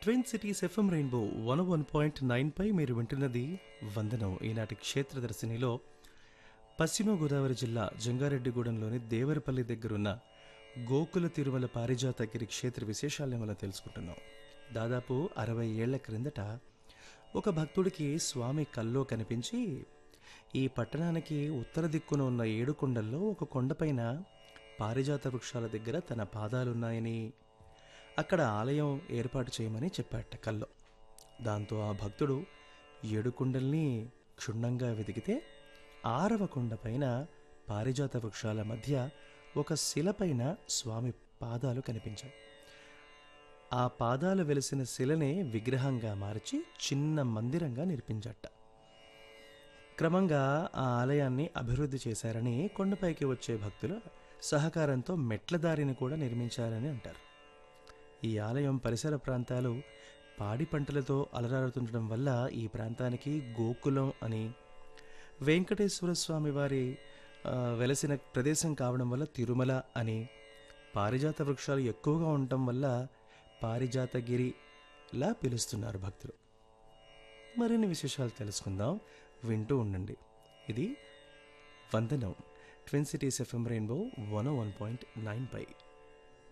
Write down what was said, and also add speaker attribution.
Speaker 1: twin cities FM rainbow one one point nine పై మీరు వింటున్నది వందనం ఈనాటి క్షేత్రదర్శినిలో పశ్చిమ గోదావరి జిల్లా జంగారెడ్డిగూడెంలోని దేవరపల్లి దగ్గరున్న గోకుల తిరుమల పారిజాతగిరి క్షేత్ర విశేషాలను మనం తెలుసుకుంటున్నాం దాదాపు అరవై ఏళ్ల క్రిందట ఒక భక్తుడికి స్వామి కల్లో కనిపించి ఈ పట్టణానికి ఉత్తర దిక్కున ఉన్న ఏడు కొండల్లో ఒక కొండపైన పారిజాత వృక్షాల దగ్గర తన పాదాలున్నాయని అక్కడ ఆలయం ఏర్పాటు చేయమని చెప్పాట కల్లో దాంతో ఆ భక్తుడు ఏడు కుండల్ని క్షుణ్ణంగా వెతికితే ఆరవ కొండ పైన పారిజాత వృక్షాల మధ్య ఒక శిలపైన స్వామి పాదాలు కనిపించాయి ఆ పాదాలు వెలిసిన శిలనే విగ్రహంగా మార్చి చిన్న మందిరంగా నిర్మించట క్రమంగా ఆ ఆలయాన్ని అభివృద్ధి చేశారని కొండపైకి వచ్చే భక్తుల సహకారంతో మెట్ల దారిని కూడా నిర్మించారని అంటారు ఈ ఆలయం పరిసర ప్రాంతాలు పాడి పంటలతో అలరారుతుండడం వల్ల ఈ ప్రాంతానికి గోకులం అని వెంకటేశ్వర స్వామి వారి ఆ, వెలసిన ప్రదేశం కావడం వల్ల తిరుమల అని పారిజాత వృక్షాలు ఎక్కువగా ఉండటం వల్ల పారిజాతగిరిలా పిలుస్తున్నారు భక్తులు మరిన్ని విశేషాలు తెలుసుకుందాం వింటూ ఉండండి ఇది వందనం twin cities FM rainbow one one point nine పై